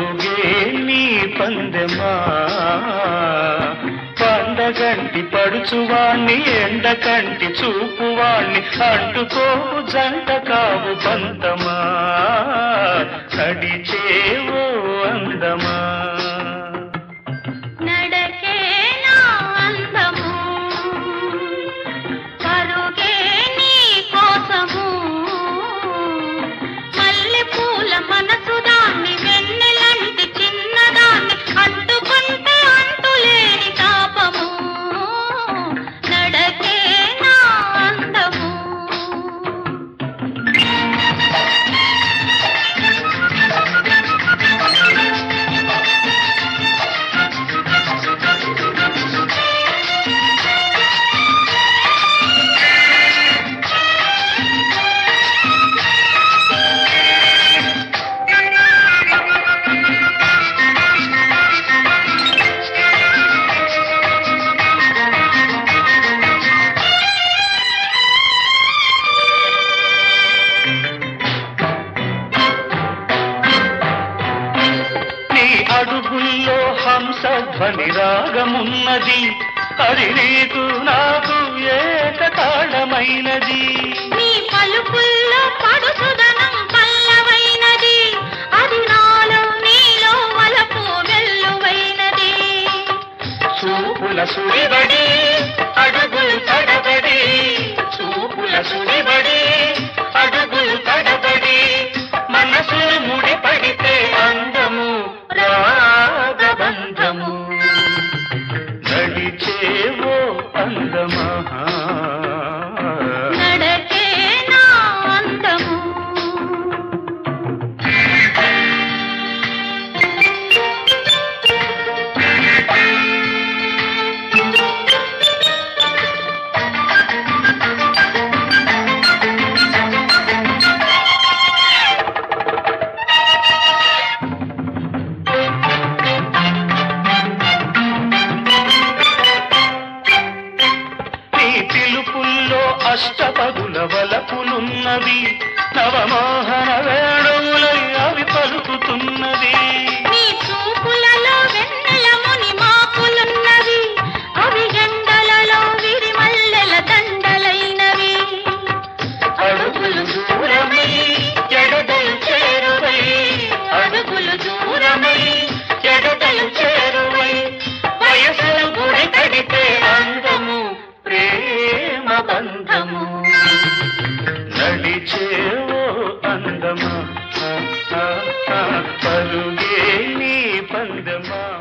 పరుగే నీ పందెమా పండగంటి పడుచువాణ్ణి ఎండకంటి చూపువాణ్ణి అంటుకోవు జంట కావు పంతమా నడిచేవో అందమా నడకే నా అందము పరుగే నీ కోసము మల్లె పూల మనసు దాన్ని వెన్నెలంటి చిన్నదాన్ని అంటుకుంటే అంటులేని తాపము నడకే నా అందము నీ అడుగుల్లో హంస ధ్వని రాగమున్నది అది నీకు నాకు ఏకతాళమైనది నీ పలుకుల్లో పడుసుదనం పల్లవైనది అది నాలో నీలో వలపు వెల్లువైనది చూపుల సుడిబడి అడుగులు తడబడి చూపుల సుడిబడి అడుగులు తడబడి మనసులు ముడిపడితే అందము రాగబంధము నడిచేవో అందమా నడకే నా అందము నీ పిలుపుల్లో అష్టపదుల వలపులున్నవి నవమోహన వేణువులై అవి పలుకుతున్నవి నీ చూపులలో వెన్నెల ముని మాపులున్నవి అవి ఎండలలో విరిమల్లెల దండలైనవి అడుగులు దూరమై ఎడదలు చేరువై అడుగులు దూరమై ఎడదలు చేరువై వయసులు గుడి కడితే అందము ప్రేమ బంధము నడిచేవో అందమా ఆ, ఆ, ఆ, పరుగే నీ పందమా